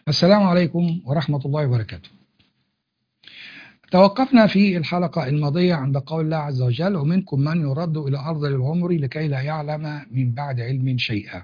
السلام عليكم ورحمة الله وبركاته توقفنا في الحلقة الماضية عند قول الله عز وجل ومنكم من يرد إلى أرض العمر لكي لا يعلم من بعد علم شيئا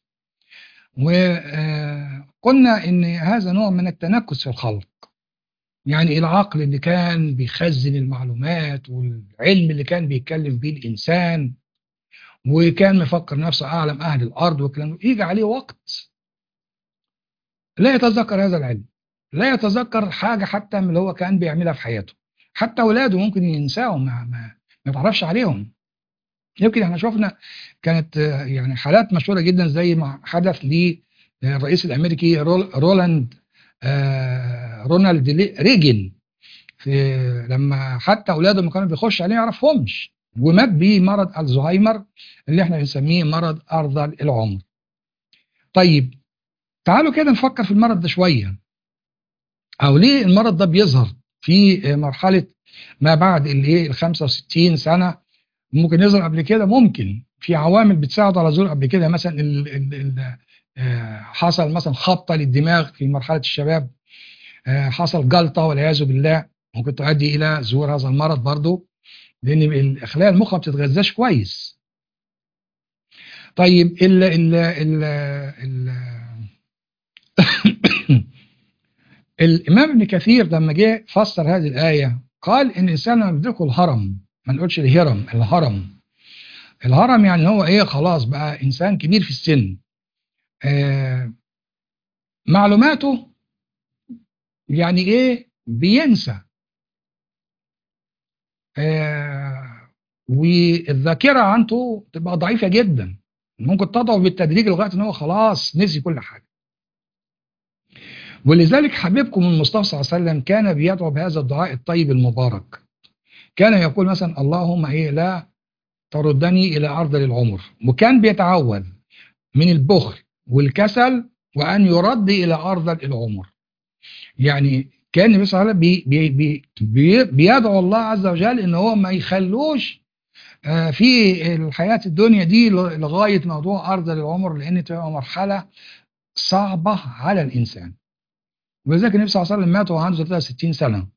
وقلنا إن هذا نوع من التنكس في الخلق يعني العقل اللي كان بيخزن المعلومات والعلم اللي كان بيتكلم بيه الإنسان وكان مفكر نفسه أعلم أهل الأرض وكلام يجي عليه وقت لا يتذكر هذا العلم لا يتذكر حاجة حتى من اللي هو كان بيعملها في حياته حتى أولاده ممكن ينساهم ما, ما, ما يتعرفش عليهم يمكن احنا شفنا كانت يعني حالات مشهورة جدا زي ما حدث للرئيس الأمريكي رولاند رونالد ريجن في لما حتى أولاده ما كانوا بيخش عليه يعرفهمش ومات بمرض الزهايمر اللي احنا بنسميه مرض أرذل العمر طيب تعالوا كده نفكر في المرض ده شوية او ليه المرض ده بيظهر في مرحلة ما بعد الايه ال 65 سنة ممكن يظهر قبل كده ممكن في عوامل بتساعد على ظهور قبل كده مثلا ال ال ال حصل مثلا خبطة للدماغ في مرحلة الشباب حصل جلطة والعياذ بالله ممكن تؤدي الى ظهور هذا المرض برضه لان خلايا المخ ما بتتغذاش كويس طيب ال ال ال ال الإمام ابن كثير لما جه فسر هذه الآية قال إن الإنسان لما بيدركه الهرم ما نقولش الهرم الهرم الهرم يعني هو إيه خلاص بقى إنسان كبير في السن آه معلوماته يعني إيه بينسى آه والذاكرة عنده تبقى ضعيفة جدا ممكن تضعف بالتدريج لغاية إن هو خلاص نسي كل حاجة ولذلك حبيبكم المصطفى صلى الله عليه وسلم كان بيدعو بهذا الدعاء الطيب المبارك كان يقول مثلا اللهم ايه لا تردني الى ارض العمر وكان بيتعوذ من البخل والكسل وان يرد الى ارض العمر يعني كان النبي صلى الله عليه وسلم بي بي بي بيدعو الله عز وجل ان هو ما يخلوش في الحياة الدنيا دي لغاية موضوع أرض العمر لأن تبقى مرحلة صعبة على الإنسان ولذلك النبي صلى الله عليه وسلم مات وهو عنده 63 سنة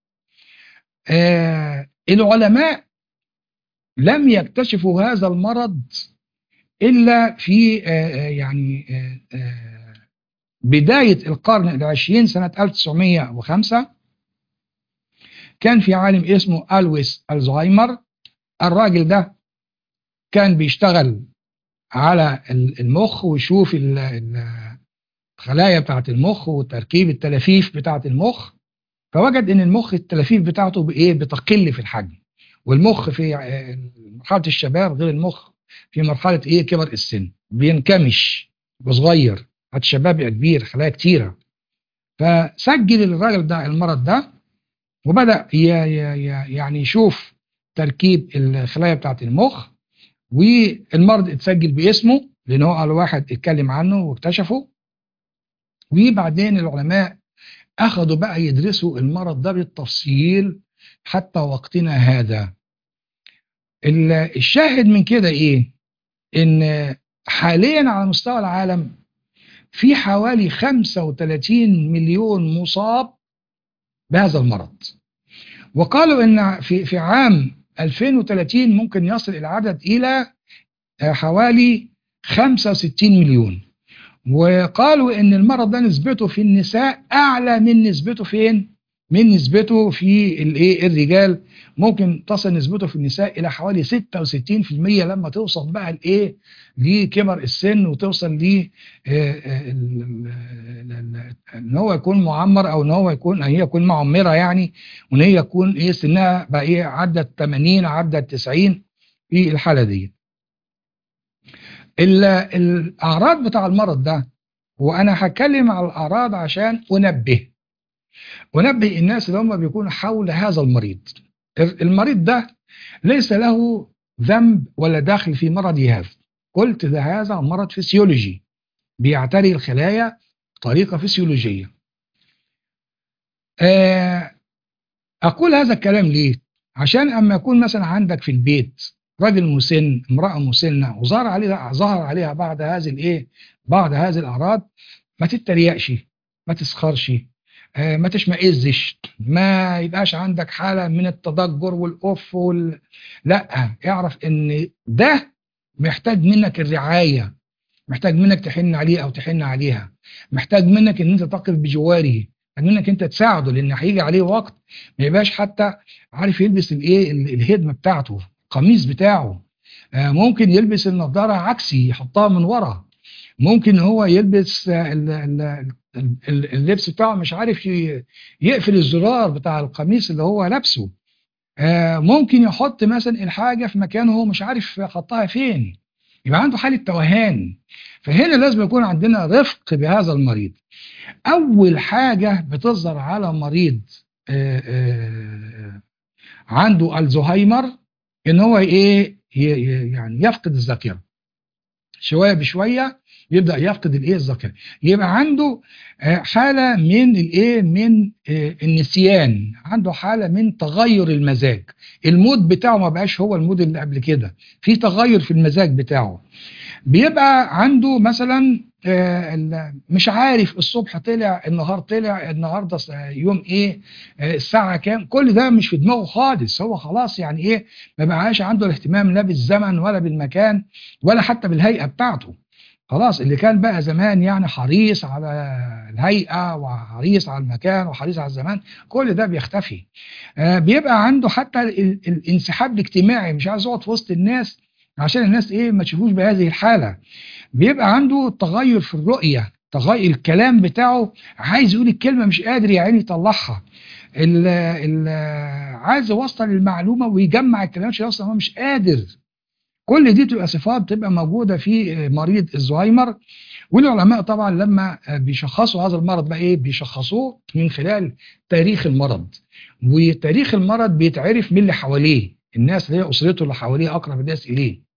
آه العلماء لم يكتشفوا هذا المرض إلا في آه يعني آه بداية القرن العشرين سنة 1905 كان في عالم اسمه ألويس الزهايمر الراجل ده كان بيشتغل على المخ ويشوف ال ال الخلايا بتاعة المخ وتركيب التلافيف بتاعة المخ فوجد ان المخ التلافيف بتاعته بايه بتقل في الحجم والمخ في مرحلة الشباب غير المخ في مرحلة ايه كبر السن بينكمش وصغير الشباب يبقى كبير خلايا كتيرة فسجل الراجل ده المرض ده وبدأ يعني يشوف تركيب الخلايا بتاعة المخ والمرض اتسجل باسمه لان هو قال واحد اتكلم عنه واكتشفه وبعدين العلماء أخذوا بقى يدرسوا المرض ده بالتفصيل حتى وقتنا هذا الشاهد من كده إيه إن حاليا على مستوى العالم في حوالي 35 مليون مصاب بهذا المرض وقالوا إن في في عام 2030 ممكن يصل العدد إلى حوالي 65 مليون وقالوا ان المرض ده نسبته في النساء اعلى من نسبته فين من نسبته في الايه الرجال ممكن تصل نسبته في النساء الى حوالي 66% لما توصل بقى لايه لكبر السن وتوصل ل ان هو يكون معمر او ان هو يكون هي تكون معمره يعني وان هي يكون ايه سنها بقى ايه عدت 80 عدت 90 في الحاله دي الأعراض بتاع المرض ده وأنا هتكلم على الأعراض عشان أنبه أنبه الناس اللي هم بيكونوا حول هذا المريض المريض ده ليس له ذنب ولا دخل في مرضه هذا قلت ده هذا مرض فسيولوجي بيعتري الخلايا بطريقة فسيولوجية أقول هذا الكلام ليه؟ عشان أما يكون مثلا عندك في البيت راجل مسن امرأة مسنة وظهر عليها ظهر عليها بعض هذه الايه بعض هذه الأعراض ما تتريقش ما تسخرش آه، ما تشمئزش ما يبقاش عندك حالة من التضجر والأوف وال... لا اعرف ان ده محتاج منك الرعاية محتاج منك تحن عليه او تحن عليها محتاج منك ان انت تقف بجواره محتاج منك انت تساعده لان هيجي عليه وقت ما يبقاش حتى عارف يلبس الايه ال- الهدمه بتاعته القميص بتاعه آه، ممكن يلبس النضاره عكسي يحطها من ورا ممكن هو يلبس آه، ال- ال- ال- اللبس بتاعه مش عارف ي- يقفل الزرار بتاع القميص اللي هو لابسه آه، ممكن يحط مثلا الحاجه في مكان هو مش عارف حطها فين يبقى عنده حاله توهان فهنا لازم يكون عندنا رفق بهذا المريض اول حاجه بتظهر على مريض آه، آه، عنده الزهايمر ان هو ايه ي- ي- يعني يفقد الذاكره شويه بشويه يبدا يفقد الايه الذاكره يبقى عنده آه، حاله من الايه من آه، النسيان عنده حاله من تغير المزاج المود بتاعه ما بقاش هو المود اللي قبل كده في تغير في المزاج بتاعه بيبقى عنده مثلا آه، ال- مش عارف الصبح طلع النهار طلع النهارده س- يوم ايه آه، الساعه كام كل ده مش في دماغه خالص هو خلاص يعني ايه ما بقاش عنده الاهتمام لا بالزمن ولا بالمكان ولا حتى بالهيئه بتاعته خلاص اللي كان بقى زمان يعني حريص على الهيئه وحريص على المكان وحريص على الزمان كل ده بيختفي آه، بيبقى عنده حتى ال- الانسحاب الاجتماعي مش عايز يقعد في وسط الناس عشان الناس ايه ما تشوفوش بهذه الحاله بيبقى عنده تغير في الرؤيه تغير الكلام بتاعه عايز يقول الكلمه مش قادر يا عيني يطلعها ال ال عايز يوصل المعلومه ويجمع الكلمات عشان يوصل هو مش قادر كل دي تبقى صفات بتبقى موجوده في مريض الزهايمر والعلماء طبعا لما بيشخصوا هذا المرض بقى ايه بيشخصوه من خلال تاريخ المرض وتاريخ المرض بيتعرف من اللي حواليه الناس اللي هي اسرته اللي حواليه اقرب الناس اليه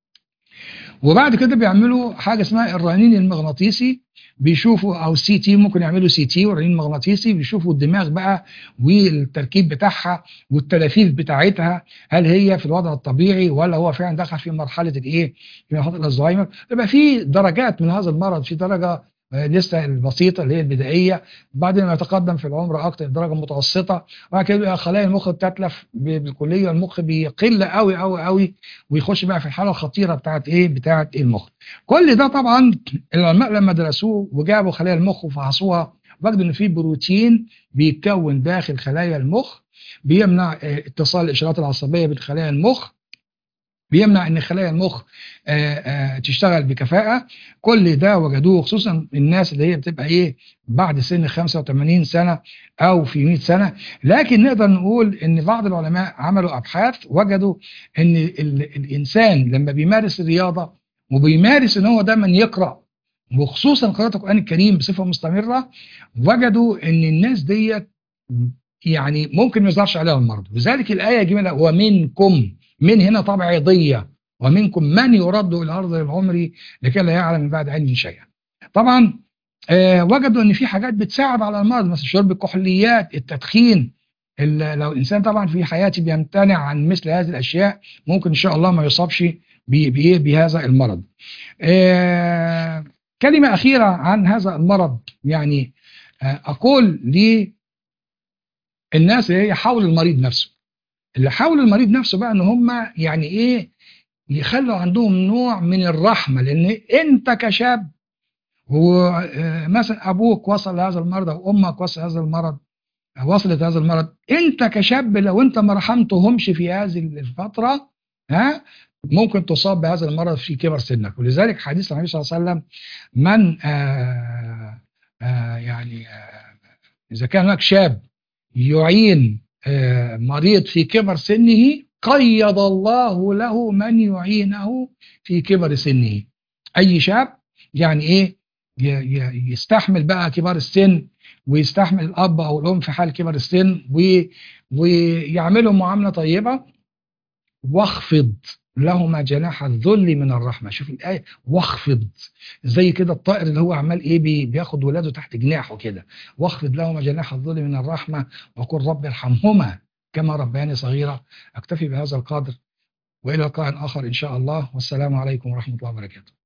وبعد كده بيعملوا حاجه اسمها الرنين المغناطيسي بيشوفوا او سي تي ممكن يعملوا سي تي والرنين المغناطيسي بيشوفوا الدماغ بقى والتركيب بتاعها والتلافيف بتاعتها هل هي في الوضع الطبيعي ولا هو فعلا دخل في مرحله الايه في مرحله الزهايمر يبقى في درجات من هذا المرض في درجه آه، لسه البسيطه اللي هي البدائيه بعدين ما يتقدم في العمر اكتر درجه متوسطه وبعد كده بقى خلايا المخ بتتلف ب- بالكليه المخ بيقل قوي قوي قوي ويخش بقى في الحاله الخطيره بتاعت ايه بتاعت المخ كل ده طبعا العلماء لما درسوه وجابوا خلايا المخ وفحصوها وجدوا ان في بروتين بيتكون داخل خلايا المخ بيمنع آه، اتصال الاشارات العصبيه بين خلايا المخ بيمنع ان خلايا المخ آه، آه، تشتغل بكفاءه كل ده وجدوه خصوصا الناس اللي هي بتبقى ايه بعد سن 85 سنه او في 100 سنه لكن نقدر نقول ان بعض العلماء عملوا ابحاث وجدوا ان ال- الانسان لما بيمارس الرياضه وبيمارس ان هو دايما يقرا وخصوصا قراءه القران الكريم بصفه مستمره وجدوا ان الناس ديت يعني ممكن ما يظهرش عليها المرض لذلك الايه جميله ومنكم من هنا طبعيضيه ومنكم من يرد الى ارض العمر لكي لا يعلم من بعد علم شيئا طبعا آه وجدوا ان في حاجات بتساعد على المرض مثل شرب الكحوليات التدخين ال- لو الانسان طبعا في حياته بيمتنع عن مثل هذه الاشياء ممكن ان شاء الله ما يصابش ب- بإيه؟ بهذا المرض آه كلمه اخيره عن هذا المرض يعني آه اقول للناس اللي هي حول المريض نفسه اللي حول المريض نفسه بقى ان هم يعني ايه يخلوا عندهم نوع من الرحمه لان انت كشاب ومثلا ابوك وصل لهذا المرض او امك وصل هذا المرض وصلت هذا المرض انت كشاب لو انت ما رحمتهمش في هذه الفتره ها ممكن تصاب بهذا المرض في كبر سنك ولذلك حديث النبي صلى الله عليه وسلم من آآ آآ يعني آآ اذا كان هناك شاب يعين آه، مريض في كبر سنه قيض الله له من يعينه في كبر سنه اي شاب يعني ايه ي- ي- يستحمل بقى كبار السن ويستحمل الاب او الام في حال كبر السن و- ويعملهم معامله طيبه واخفض لهما جناح الذل من الرحمه شوف الايه واخفض زي كده الطائر اللي هو عمال ايه بي- بياخد ولاده تحت جناحه كده واخفض لهما جناح الذل من الرحمه وقل رب ارحمهما كما ربياني صغيرا اكتفي بهذا القدر والى لقاء اخر ان شاء الله والسلام عليكم ورحمه الله وبركاته